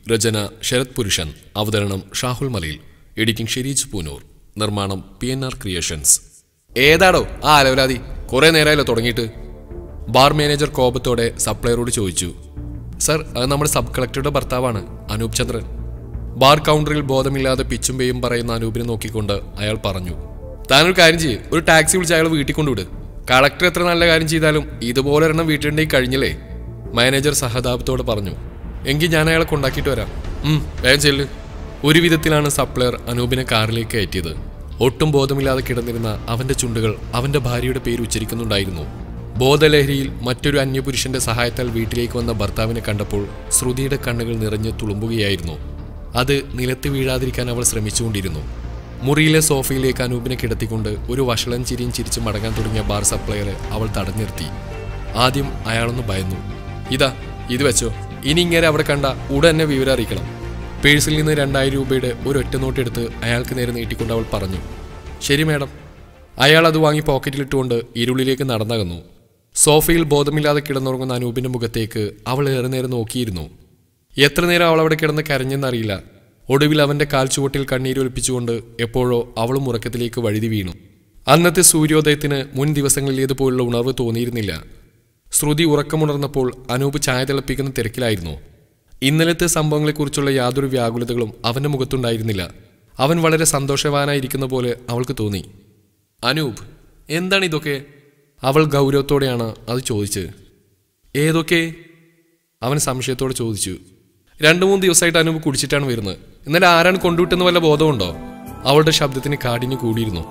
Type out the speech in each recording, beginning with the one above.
രചന ശരത് പുരുഷൻ അവതരണം ഷാഹുൽ മലയിൽ എഡിറ്റിംഗ് ഷെരീജ് പൂനൂർ നിർമ്മാണം പി എൻ ആർ ക്രിയേഷൻസ് ഏതാടോ ആ അലവലാതി കുറെ നേരമായല്ലോ തുടങ്ങിയിട്ട് ബാർ മാനേജർ കോപത്തോടെ സപ്ലയറോട് ചോദിച്ചു സർ അത് നമ്മുടെ സബ് കളക്ടറുടെ ഭർത്താവാണ് അനൂപ് ചന്ദ്രൻ ബാർ കൗണ്ടറിൽ ബോധമില്ലാതെ പിച്ചും പേയും പറയുന്ന അനൂപിനെ നോക്കിക്കൊണ്ട് അയാൾ പറഞ്ഞു താനൊരു കാര്യം ചെയ്യ് ഒരു ടാക്സി വിളിച്ച് അയാൾ വീട്ടിൽ കൊണ്ടുവിട് കളക്ടർ എത്ര നല്ല കാര്യം ചെയ്താലും ഇതുപോലെ ഒരെണ്ണം വീട്ടിലുണ്ടെങ്കിൽ കഴിഞ്ഞില്ലേ മാനേജർ സഹതാപത്തോടെ പറഞ്ഞു എങ്കിൽ ഞാൻ അയാളെ കൊണ്ടാക്കിയിട്ട് വരാം ഉം, വേഗം ചെല്ല് ഒരു വിധത്തിലാണ് സപ്ലയർ അനൂപിനെ കാറിലേക്ക് കയറ്റിയത് ഒട്ടും ബോധമില്ലാതെ കിടന്നിരുന്ന അവന്റെ ചുണ്ടുകൾ അവന്റെ ഭാര്യയുടെ പേര് ഉച്ചരിക്കുന്നുണ്ടായിരുന്നു ബോധലഹരിയിൽ മറ്റൊരു അന്യപുരുഷന്റെ സഹായത്താൽ വീട്ടിലേക്ക് വന്ന ഭർത്താവിനെ കണ്ടപ്പോൾ ശ്രുതിയുടെ കണ്ണുകൾ നിറഞ്ഞ് തുളുമ്പുകയായിരുന്നു അത് നിലത്ത് വീഴാതിരിക്കാൻ അവൾ ശ്രമിച്ചുകൊണ്ടിരുന്നു മുറിയിലെ സോഫയിലേക്ക് അനൂപിനെ കിടത്തിക്കൊണ്ട് ഒരു വഷളൻ ചിരിയും ചിരിച്ച് മടങ്ങാൻ തുടങ്ങിയ ബാർ സപ്ലയറെ അവൾ തടഞ്ഞു നിർത്തി ആദ്യം അയാളൊന്ന് ഭയന്നു ഇതാ ഇത് വെച്ചോ ഇനി ഇങ്ങനെ അവിടെ കണ്ട ഉടൻ എന്നെ വിവരം അറിയിക്കണം പേഴ്സിൽ നിന്ന് രണ്ടായിരം രൂപയുടെ ഒരു ഒറ്റ നോട്ട് എടുത്ത് അയാൾക്ക് നേരെ നീട്ടിക്കൊണ്ട് അവൾ പറഞ്ഞു ശരി മാഡം അയാൾ അത് വാങ്ങി പോക്കറ്റിലിട്ടുകൊണ്ട് ഇരുളിലേക്ക് നടന്നകന്നു സോഫയിൽ ബോധമില്ലാതെ കിടന്നുറങ്ങുന്ന അനൂപിന്റെ മുഖത്തേക്ക് അവൾ ഏറെ നേരം നോക്കിയിരുന്നു എത്ര നേരം അവൾ അവിടെ കിടന്ന് കരഞ്ഞെന്നറിയില്ല ഒടുവിൽ അവന്റെ കാൽ ചുവട്ടിൽ കണ്ണീരൊലിപ്പിച്ചുകൊണ്ട് എപ്പോഴോ അവളും ഉറക്കത്തിലേക്ക് വഴുതി വീണു അന്നത്തെ സൂര്യോദയത്തിന് മുൻ ദിവസങ്ങളിലേതുപോലുള്ള ഉണർവ് തോന്നിയിരുന്നില്ല ശ്രുതി ഉറക്കമുണർന്നപ്പോൾ അനൂപ് ചായ തിളപ്പിക്കുന്ന തിരക്കിലായിരുന്നു ഇന്നലത്തെ സംഭവങ്ങളെക്കുറിച്ചുള്ള യാതൊരു വ്യാകുലതകളും അവന്റെ മുഖത്തുണ്ടായിരുന്നില്ല അവൻ വളരെ സന്തോഷവാനായിരിക്കുന്ന പോലെ അവൾക്ക് തോന്നി അനൂപ് എന്താണ് ഇതൊക്കെ അവൾ ഗൗരവത്തോടെയാണ് അത് ചോദിച്ചത് ഏതൊക്കെ അവൻ സംശയത്തോടെ ചോദിച്ചു രണ്ടു മൂന്ന് ദിവസമായിട്ട് അനൂപ് കുടിച്ചിട്ടാണ് വരുന്നത് ഇന്നലെ ആരാണ് കൊണ്ടുവിട്ടെന്ന് വല്ല ബോധമുണ്ടോ അവളുടെ ശബ്ദത്തിന് കാഠിന്യം കൂടിയിരുന്നു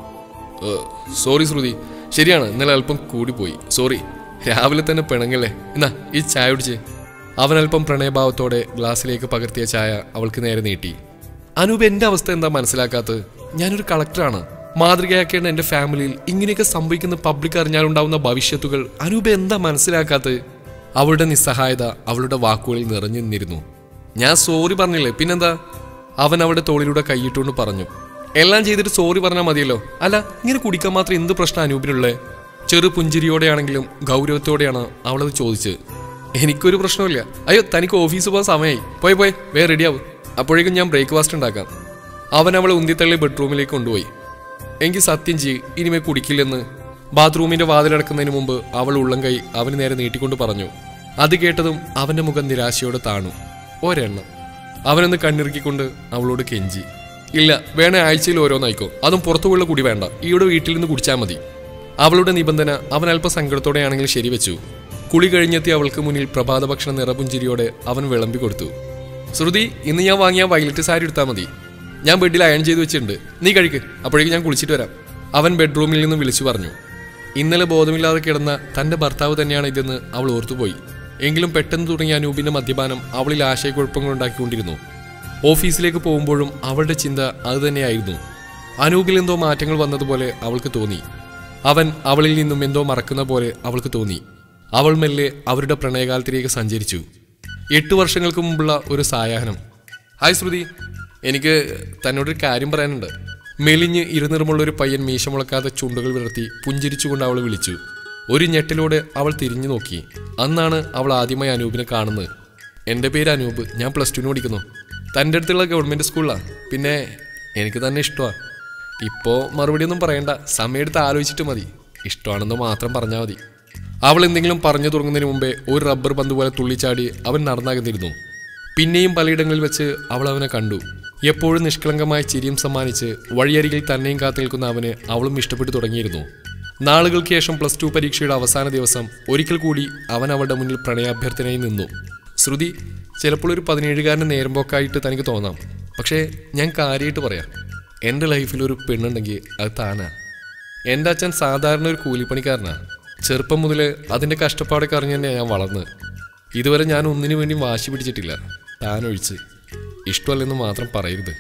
സോറി ശ്രുതി ശരിയാണ് ഇന്നലെ അല്പം കൂടിപ്പോയി സോറി രാവിലെ തന്നെ പിണങ്ങല്ലേ എന്നാ ഈ ചായ കുടിച്ച് അവൻ അല്പം പ്രണയഭാവത്തോടെ ഗ്ലാസ്സിലേക്ക് പകർത്തിയ ചായ അവൾക്ക് നേരെ നീട്ടി അനൂപ് എന്റെ അവസ്ഥ എന്താ മനസ്സിലാക്കാത്തത് ഞാനൊരു കളക്ടറാണ് മാതൃകയാക്കേണ്ട എന്റെ ഫാമിലിയിൽ ഇങ്ങനെയൊക്കെ സംഭവിക്കുന്ന പബ്ലിക് അറിഞ്ഞാലുണ്ടാവുന്ന ഭവിഷ്യത്തുകൾ അനൂപ് എന്താ മനസ്സിലാക്കാത്തത് അവളുടെ നിസ്സഹായത അവളുടെ വാക്കുകളിൽ നിറഞ്ഞു നിന്നിരുന്നു ഞാൻ സോറി പറഞ്ഞില്ലേ പിന്നെന്താ അവൻ അവളുടെ തോളിലൂടെ കൈയിട്ടുകൊണ്ട് പറഞ്ഞു എല്ലാം ചെയ്തിട്ട് സോറി പറഞ്ഞാൽ മതിയല്ലോ അല്ല ഇങ്ങനെ കുടിക്കാൻ മാത്രം എന്ത് പ്രശ്നം അനൂപിനുള്ളേ ചെറു പുഞ്ചിരിയോടെയാണെങ്കിലും ഗൗരവത്തോടെയാണ് അവളത് ചോദിച്ചത് എനിക്കൊരു പ്രശ്നമില്ല അയ്യോ തനിക്ക് ഓഫീസ് പോകാൻ സമയമായി പോയി പോയി വേ റെഡിയാവും അപ്പോഴേക്കും ഞാൻ ബ്രേക്ക്ഫാസ്റ്റ് ഉണ്ടാക്കാം അവൻ അവളെ ഉന്തിത്തള്ളി ബെഡ്റൂമിലേക്ക് കൊണ്ടുപോയി എങ്കിൽ സത്യം ചെയ്യ് ഇനിമേ കുടിക്കില്ലെന്ന് ബാത്റൂമിന്റെ വാതിലടക്കുന്നതിന് മുമ്പ് അവൾ ഉള്ളം കൈ അവന് നേരെ നീട്ടിക്കൊണ്ട് പറഞ്ഞു അത് കേട്ടതും അവന്റെ മുഖം നിരാശയോടെ താണു ഒരെണ്ണം അവനൊന്ന് കണ്ണിറുക്കിക്കൊണ്ട് അവളോട് കെഞ്ചി ഇല്ല വേണേ ആഴ്ചയിൽ ഓരോന്നായിക്കോ അതും പുറത്തുപോയുള്ള കുടി വേണ്ട ഈയുടെ വീട്ടിൽ നിന്ന് കുടിച്ചാൽ മതി അവളുടെ നിബന്ധന അവൻ അല്പ സങ്കടത്തോടെയാണെങ്കിൽ ശരിവെച്ചു കുളി കഴിഞ്ഞെത്തി അവൾക്ക് മുന്നിൽ പ്രഭാത ഭക്ഷണ നിറപുഞ്ചിരിയോടെ അവൻ വിളമ്പി കൊടുത്തു ശ്രുതി ഇന്ന് ഞാൻ വാങ്ങിയ വയലറ്റ് സാരി എടുത്താൽ മതി ഞാൻ ബെഡിൽ അയൺ ചെയ്ത് വെച്ചിട്ടുണ്ട് നീ കഴിക്ക് അപ്പോഴേക്കും ഞാൻ കുളിച്ചിട്ട് വരാം അവൻ ബെഡ്റൂമിൽ നിന്ന് വിളിച്ചു പറഞ്ഞു ഇന്നലെ ബോധമില്ലാതെ കിടന്ന തന്റെ ഭർത്താവ് തന്നെയാണ് ഇതെന്ന് അവൾ ഓർത്തുപോയി എങ്കിലും പെട്ടെന്ന് തുടങ്ങിയ അനൂപിന്റെ മദ്യപാനം അവളിൽ ആശയക്കുഴപ്പങ്ങൾ ഉണ്ടാക്കിക്കൊണ്ടിരുന്നു ഓഫീസിലേക്ക് പോകുമ്പോഴും അവളുടെ ചിന്ത അതുതന്നെയായിരുന്നു അനൂപിൽ എന്തോ മാറ്റങ്ങൾ വന്നതുപോലെ അവൾക്ക് തോന്നി അവൻ അവളിൽ നിന്നും എന്തോ മറക്കുന്ന പോലെ അവൾക്ക് തോന്നി അവൾ മെല്ലെ അവരുടെ പ്രണയകാലത്തിലേക്ക് സഞ്ചരിച്ചു എട്ട് വർഷങ്ങൾക്ക് മുമ്പുള്ള ഒരു സായാഹ്നം ഹായ് ശ്രുതി എനിക്ക് തന്നോടൊരു കാര്യം പറയാനുണ്ട് മെലിഞ്ഞ് ഇരുനിറമുള്ള ഒരു പയ്യൻ മീശ മുളക്കാതെ ചുണ്ടുകൾ വിടർത്തി പുഞ്ചിരിച്ചുകൊണ്ട് അവൾ വിളിച്ചു ഒരു ഞെട്ടിലൂടെ അവൾ തിരിഞ്ഞു നോക്കി അന്നാണ് അവൾ ആദ്യമായി അനൂപിനെ കാണുന്നത് എൻ്റെ പേര് അനൂപ് ഞാൻ പ്ലസ് ടുവിന് പഠിക്കുന്നു തൻ്റെ അടുത്തുള്ള ഗവൺമെൻറ് സ്കൂളിലാണ് പിന്നെ എനിക്ക് തന്നെ ഇഷ്ടമാണ് ഇപ്പോൾ മറുപടിയൊന്നും പറയണ്ട സമയമെടുത്ത് ആലോചിച്ചിട്ട് മതി ഇഷ്ടമാണെന്ന് മാത്രം പറഞ്ഞാൽ മതി അവൾ എന്തെങ്കിലും പറഞ്ഞു തുടങ്ങുന്നതിന് മുമ്പേ ഒരു റബ്ബർ പന്ത് പോലെ തുള്ളിച്ചാടി അവൻ നടന്നകന്നിരുന്നു പിന്നെയും പലയിടങ്ങളിൽ വെച്ച് അവൾ അവനെ കണ്ടു എപ്പോഴും നിഷ്കളങ്കമായ ചിരിയും സമ്മാനിച്ച് വഴിയരികിൽ തന്നെയും കാത്തു നിൽക്കുന്ന അവന് അവളും ഇഷ്ടപ്പെട്ടു തുടങ്ങിയിരുന്നു നാളുകൾക്ക് ശേഷം പ്ലസ് ടു പരീക്ഷയുടെ അവസാന ദിവസം ഒരിക്കൽ കൂടി അവൻ അവളുടെ മുന്നിൽ പ്രണയാഭ്യർത്ഥനയിൽ നിന്നു ശ്രുതി ചിലപ്പോൾ ഒരു പതിനേഴുകാരന് നേരമ്പോക്കായിട്ട് തനിക്ക് തോന്നാം പക്ഷേ ഞാൻ കാര്യമായിട്ട് പറയാം എൻ്റെ ലൈഫിൽ ഒരു പെണ്ണുണ്ടെങ്കിൽ അത് താനാ എൻ്റെ അച്ഛൻ സാധാരണ ഒരു കൂലിപ്പണിക്കാരനാ ചെറുപ്പം മുതൽ അതിൻ്റെ കഷ്ടപ്പാടൊക്കെ അറിഞ്ഞ് തന്നെ ഞാൻ വളർന്ന് ഇതുവരെ ഞാൻ ഒന്നിനു വേണ്ടി വാശി പിടിച്ചിട്ടില്ല താനൊഴിച്ച് ഇഷ്ടമല്ലെന്ന് മാത്രം പറയരുത്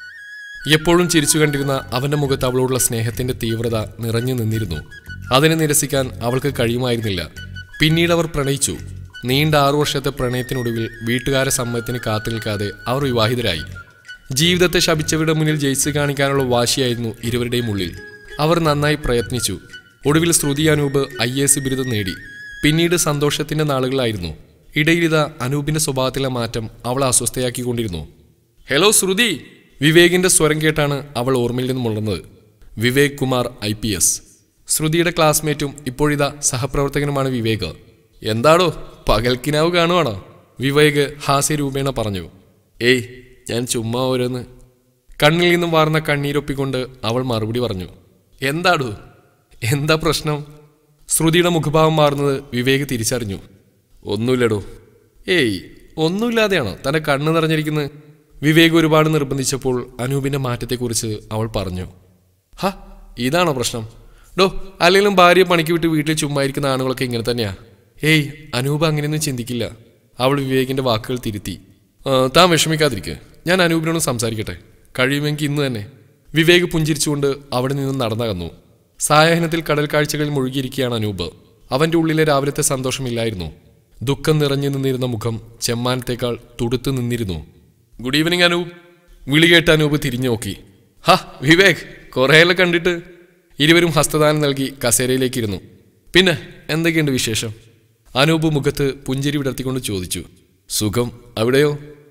എപ്പോഴും ചിരിച്ചു കണ്ടിരുന്ന അവന്റെ മുഖത്ത് അവളോടുള്ള സ്നേഹത്തിന്റെ തീവ്രത നിറഞ്ഞു നിന്നിരുന്നു അതിനെ നിരസിക്കാൻ അവൾക്ക് കഴിയുമായിരുന്നില്ല പിന്നീട് അവർ പ്രണയിച്ചു നീണ്ട ആറു വർഷത്തെ പ്രണയത്തിനൊടുവിൽ വീട്ടുകാരെ സമ്മതത്തിന് കാത്തു നിൽക്കാതെ അവർ വിവാഹിതരായി ജീവിതത്തെ ശപിച്ചവരുടെ മുന്നിൽ ജയിച്ചു കാണിക്കാനുള്ള വാശിയായിരുന്നു ഇരുവരുടെയും ഉള്ളിൽ അവർ നന്നായി പ്രയത്നിച്ചു ഒടുവിൽ ശ്രുതി അനൂപ് ഐ എസ് ബിരുദം നേടി പിന്നീട് സന്തോഷത്തിന്റെ നാളുകളായിരുന്നു ഇടയിലിതാ അനൂപിന്റെ സ്വഭാവത്തിലെ മാറ്റം അവളെ അസ്വസ്ഥയാക്കിക്കൊണ്ടിരുന്നു ഹലോ ശ്രുതി വിവേകിന്റെ സ്വരം കേട്ടാണ് അവൾ ഓർമ്മയിൽ നിന്നും ഉണർന്നത് Vivek Kumar I P S ശ്രുതിയുടെ ക്ലാസ്മേറ്റും ഇപ്പോഴിതാ സഹപ്രവർത്തകനുമാണ് വിവേക് എന്താടോ പകൽക്കിനാവ് കാണുവാണോ വിവേക് ഹാസ്യരൂപേണ പറഞ്ഞു ഏയ് ഞാൻ ചുമ്മാ ഓരോന്ന് കണ്ണിൽ നിന്നും വാർന്ന കണ്ണീരൊപ്പിക്കൊണ്ട് അവൾ മറുപടി പറഞ്ഞു എന്താടോ എന്താ പ്രശ്നം ശ്രുതിയുടെ മുഖഭാവം മാറുന്നത് വിവേക് തിരിച്ചറിഞ്ഞു ഒന്നുമില്ലടോ ഏയ് ഒന്നുമില്ലാതെയാണോ തന്റെ കണ്ണ് നിറഞ്ഞിരിക്കുന്നത് വിവേക് ഒരുപാട് നിർബന്ധിച്ചപ്പോൾ അനൂപിന്റെ മാറ്റത്തെക്കുറിച്ച് അവൾ പറഞ്ഞു ഹ ഇതാണോ പ്രശ്നം ഡോ അല്ലെങ്കിലും ഭാര്യ പണിക്ക് വിട്ട് വീട്ടിൽ ചുമ്മാ ഇരിക്കുന്ന ആണുങ്ങളൊക്കെ ഇങ്ങനെ തന്നെയാ ഏയ് അനൂപ് അങ്ങനെയൊന്നും ചിന്തിക്കില്ല അവൾ വിവേകിന്റെ വാക്കുകൾ തിരുത്തി "ആ, താൻ വിഷമിക്കാതിരിക്കുക ഞാൻ അനൂപിനോട് സംസാരിക്കട്ടെ കഴിയുമെങ്കിൽ ഇന്ന് തന്നെ വിവേക് പുഞ്ചിരിച്ചുകൊണ്ട് അവിടെ നിന്നും നടന്നകന്നു സായാഹ്നത്തിൽ കടൽ കാഴ്ചകളിൽ മുഴുകിയിരിക്കുകയാണ് അനൂപ് അവന്റെ ഉള്ളിലെ രാവിലത്തെ സന്തോഷമില്ലായിരുന്നു ദുഃഖം നിറഞ്ഞു നിന്നിരുന്ന മുഖം ചെമ്മാനത്തേക്കാൾ തുടുത്തു നിന്നിരുന്നു ഗുഡ് ഈവനിങ് അനൂപ് വിളി കേട്ട് അനൂപ് തിരിഞ്ഞു നോക്കി ഹ വിവേക് കുറേയെല്ലാം കണ്ടിട്ട് ഇരുവരും ഹസ്തദാനം നൽകി കസേരയിലേക്കിരുന്നു പിന്നെ എന്തൊക്കെയുണ്ട് വിശേഷം അനൂപ് മുഖത്ത് പുഞ്ചിരി വിടർത്തിക്കൊണ്ട് ചോദിച്ചു സുഖം അവിടെയോ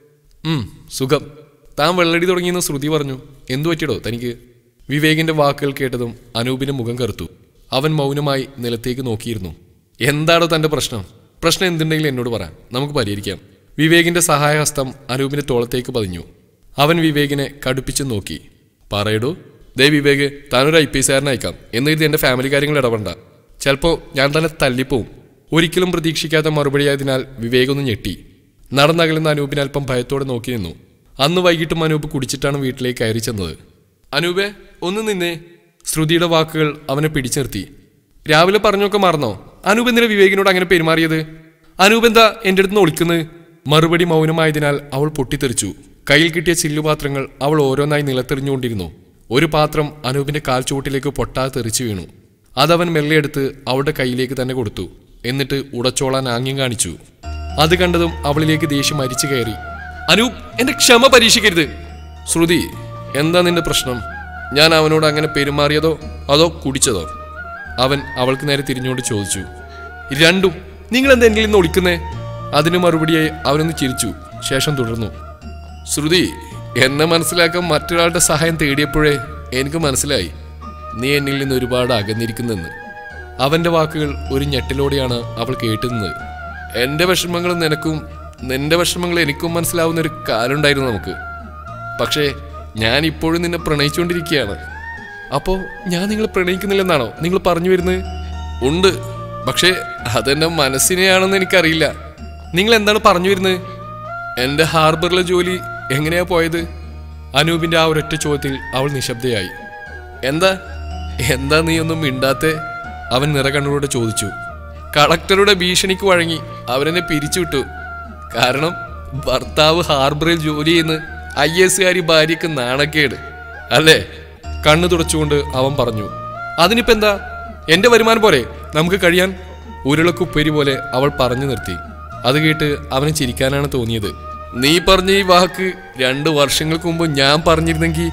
ഉം സുഖം താൻ വെള്ളടി തുടങ്ങിയെന്ന് ശ്രുതി പറഞ്ഞു എന്തു പറ്റിയടോ തനിക്ക് വിവേകിന്റെ വാക്കുകൾ കേട്ടതും അനൂപിന്റെ മുഖം കറുത്തു അവൻ മൗനമായി നിലത്തേക്ക് നോക്കിയിരുന്നു എന്താടോ തന്റെ പ്രശ്നം പ്രശ്നം എന്തുണ്ടെങ്കിലും എന്നോട് പറ നമുക്ക് പരിഹരിക്കാം വിവേകിന്റെ സഹായഹസ്തം അനൂപിന്റെ തോളത്തേക്ക് പതിഞ്ഞു അവൻ വിവേകിനെ കടുപ്പിച്ചു നോക്കി പറയടോ ദേ വിവേക് താനൊരു ഐ പി എസ് അയക്കാം എന്നിട്ട് എന്റെ ഫാമിലി കാര്യങ്ങൾ ഇടപെടണ്ട ചിലപ്പോ ഞാൻ തന്നെ തല്ലിപ്പോവും ഒരിക്കലും പ്രതീക്ഷിക്കാത്ത മറുപടിയായതിനാൽ വിവേക് ഒന്ന് ഞെട്ടി നടന്നകലുന്ന അനൂപിനെ അല്പം ഭയത്തോടെ നോക്കി നിന്നു അന്ന് വൈകിട്ടും അനൂപ് കുടിച്ചിട്ടാണ് വീട്ടിലേക്ക് കയറി ചെന്നത് അനൂപേ ഒന്ന് നിന്നേ ശ്രുതിയുടെ വാക്കുകൾ അവനെ പിടിച്ചു നിർത്തി രാവിലെ പറഞ്ഞൊക്കെ മറന്നോ അനൂപ് എന്തിനാ വിവേകിനോട് അങ്ങനെ പെരുമാറിയത് അനൂപ് എന്താ എൻ്റെ അടുത്ത് നിന്ന് ഒളിക്കുന്നത് മറുപടി മൗനമായതിനാൽ അവൾ പൊട്ടിത്തെറിച്ചു കയ്യിൽ കിട്ടിയ ചില്ലുപാത്രങ്ങൾ അവൾ ഓരോന്നായി നിലത്തെറിഞ്ഞുകൊണ്ടിരുന്നു ഒരു പാത്രം അനൂപിന്റെ കാൽ ചുവട്ടിലേക്ക് പൊട്ടാതെ തെറിച്ചു വീണു അതവൻ മെല്ലെടുത്ത് അവളുടെ കയ്യിലേക്ക് തന്നെ കൊടുത്തു എന്നിട്ട് ഉടച്ചോളാൻ ആംഗ്യം കാണിച്ചു അത് കണ്ടതും അവളിലേക്ക് ദേഷ്യം മരിച്ചു കയറി അനൂപ് എന്റെ ക്ഷമ പരീക്ഷിക്കരുത് ശ്രുതി എന്താ നിന്റെ പ്രശ്നം ഞാൻ അവനോട് അങ്ങനെ പെരുമാറിയതോ അതോ കുടിച്ചതോ അവൻ അവൾക്ക് നേരെ തിരിഞ്ഞുകൊണ്ട് ചോദിച്ചു രണ്ടും നിങ്ങൾ എന്താ എന്നിൽ നിന്ന് ഒളിക്കുന്നേ അതിന് മറുപടിയായി അവനൊന്ന് ചിരിച്ചു ശേഷം തുടർന്നു ശ്രുതി എന്നെ മനസ്സിലാക്കാൻ മറ്റൊരാളുടെ സഹായം തേടിയപ്പോഴേ എനിക്ക് മനസ്സിലായി നീ എന്നിൽ നിന്ന് ഒരുപാട് അകന്നിരിക്കുന്നെന്ന് അവന്റെ വാക്കുകൾ ഒരു ഞെട്ടിലോടെയാണ് അവൾ കേട്ടുന്നത് എന്റെ വിഷമങ്ങൾ നിനക്കും നിന്റെ വിഷമങ്ങൾ എനിക്കും മനസ്സിലാവുന്ന ഒരു കാലുണ്ടായിരുന്നു നമുക്ക് പക്ഷേ ഞാൻ ഇപ്പോഴും നിന്നെ പ്രണയിച്ചുകൊണ്ടിരിക്കുകയാണ് അപ്പോ ഞാൻ നിങ്ങളെ പ്രണയിക്കുന്നില്ലെന്നാണോ നിങ്ങൾ പറഞ്ഞു വരുന്നത് ഉണ്ട് പക്ഷേ അതെന്റെ മനസ്സിനെയാണെന്ന് എനിക്കറിയില്ല നിങ്ങൾ എന്താണ് പറഞ്ഞു വരുന്നത് എന്റെ ഹാർബറിലെ ജോലി എങ്ങനെയാ പോയത് അനൂപിന്റെ ആ ഒരൊറ്റ ചോദ്യത്തിൽ അവൾ നിശബ്ദയായി എന്താ എന്താ നീ ഒന്നും മിണ്ടാത്തെ അവൻ നിറകണ്ണുകളോടെ ചോദിച്ചു കളക്ടറുടെ ഭീഷണിക്ക് വഴങ്ങി അവരെന്നെ പിരിച്ചുവിട്ടു കാരണം ഭർത്താവ് ഹാർബറിൽ ജോലി ചെയ്യുന്ന ഐ എസുകാരി ഭാര്യക്ക് നാണക്കേട് അല്ലേ കണ്ണു തുടച്ചുകൊണ്ട് അവൻ പറഞ്ഞു അതിനിപ്പോ എന്താ എന്റെ വരുമാനം പോരെ നമുക്ക് കഴിയാൻ ഉരുളക്കുപ്പേരി പോലെ അവൾ പറഞ്ഞു നിർത്തി അത് കേട്ട് അവന് ചിരിക്കാനാണ് തോന്നിയത് നീ പറഞ്ഞ ഈ വാക്ക് രണ്ടു വർഷങ്ങൾക്ക് മുമ്പ് ഞാൻ പറഞ്ഞിരുന്നെങ്കിൽ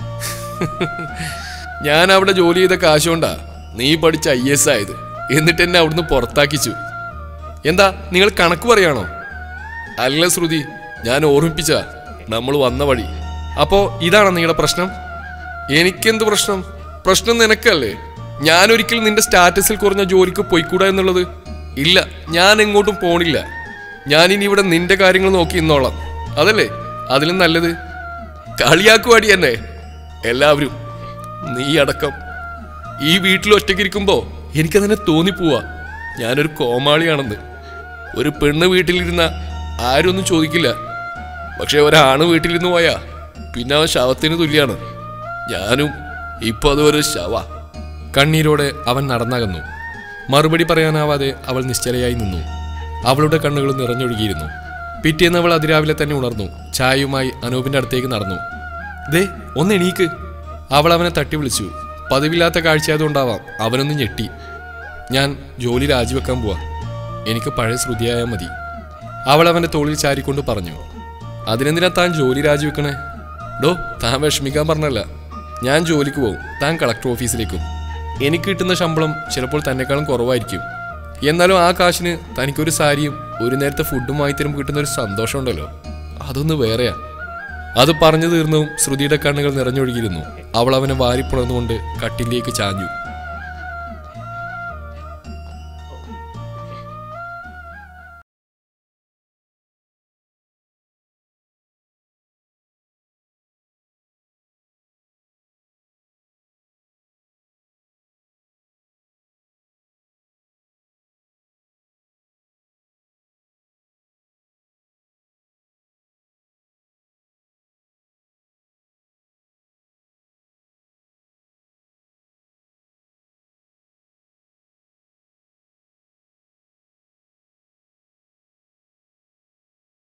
ഞാൻ അവിടെ ജോലി ചെയ്ത കാശുകൊണ്ടാ നീ പഠിച്ച ഐ എസ് ആയത് എന്നിട്ട് എന്നെ അവിടുന്ന് പുറത്താക്കിച്ചു എന്താ നിങ്ങൾ കണക്ക് പറയാണോ അല്ല ശ്രുതി ഞാൻ ഓർമ്മിപ്പിച്ച നമ്മൾ വന്ന വഴി അപ്പോ ഇതാണോ നിങ്ങളുടെ പ്രശ്നം എനിക്കെന്ത് പ്രശ്നം പ്രശ്നം നിനക്കല്ലേ ഞാൻ ഒരിക്കലും നിന്റെ സ്റ്റാറ്റസിൽ കുറഞ്ഞ ജോലിക്ക് പോയിക്കൂടാ എന്നുള്ളത് ഇല്ല ഞാൻ എങ്ങോട്ടും പോണില്ല ഞാൻ ഇനി ഇവിടെ നിന്റെ കാര്യങ്ങൾ നോക്കി ഇന്നോളാം അതല്ലേ അതിലും നല്ലത് കളിയാക്കുവാടി എന്നെ എല്ലാവരും നീ അടക്കം ഈ വീട്ടിൽ ഒറ്റയ്ക്കിരിക്കുമ്പോ എനിക്കതിനെ തോന്നിപ്പോവാ ഞാനൊരു കോമാളിയാണെന്ന് ഒരു പെണ്ണ് വീട്ടിലിരുന്ന ആരും ഒന്നും ചോദിക്കില്ല പക്ഷെ ഒരാണ് വീട്ടിലിരുന്ന് പോയാ പിന്നെ അവൻ ശവത്തിന് തുല്യാണ് ഞാനും ഇപ്പൊ അതൊരു ശവ കണ്ണീരോടെ അവൻ നടന്നകന്നു മറുപടി പറയാനാവാതെ അവൾ നിശ്ചലയായി നിന്നു അവളുടെ കണ്ണുകൾ നിറഞ്ഞൊഴുകിയിരുന്നു പിറ്റേന്ന് അവൾ അതിരാവിലെ തന്നെ ഉണർന്നു ചായയുമായി അനൂപിന്റെ അടുത്തേക്ക് നടന്നു ദേ ഒന്ന് എണീക്ക് അവൾ അവനെ തട്ടി വിളിച്ചു പതിവില്ലാത്ത കാഴ്ചയായതുകൊണ്ടാവാം അവനൊന്ന് ഞെട്ടി ഞാൻ ജോലി രാജിവെക്കാൻ പോവാ എനിക്ക് പഴയ ശ്രുതിയായാൽ മതി അവൾ അവന്റെ തോളിൽ ചാരിക്കൊണ്ട് പറഞ്ഞു അതിനെന്തിനാ താൻ ജോലി രാജിവെക്കണേ ഡോ താൻ വിഷമിക്കാൻ പറഞ്ഞല്ല ഞാൻ ജോലിക്ക് പോകും താൻ കളക്ടർ ഓഫീസിലേക്കും എനിക്ക് കിട്ടുന്ന ശമ്പളം ചിലപ്പോൾ തന്നെക്കാളും കുറവായിരിക്കും എന്നാലും ആ കാശിന് തനിക്കൊരു സാരിയും ഒരു നേരത്തെ ഫുഡും വാങ്ങി തരുമ്പോൾ കിട്ടുന്ന ഒരു സന്തോഷമുണ്ടല്ലോ അതൊന്ന് വേറെയാ അത് പറഞ്ഞു തീർന്നതും ശ്രുതിയുടെ കണ്ണുകൾ നിറഞ്ഞൊഴുകിയിരുന്നു അവൾ അവനെ വാരിപ്പുണർന്നുകൊണ്ട് കട്ടിലേക്ക് ചാഞ്ഞു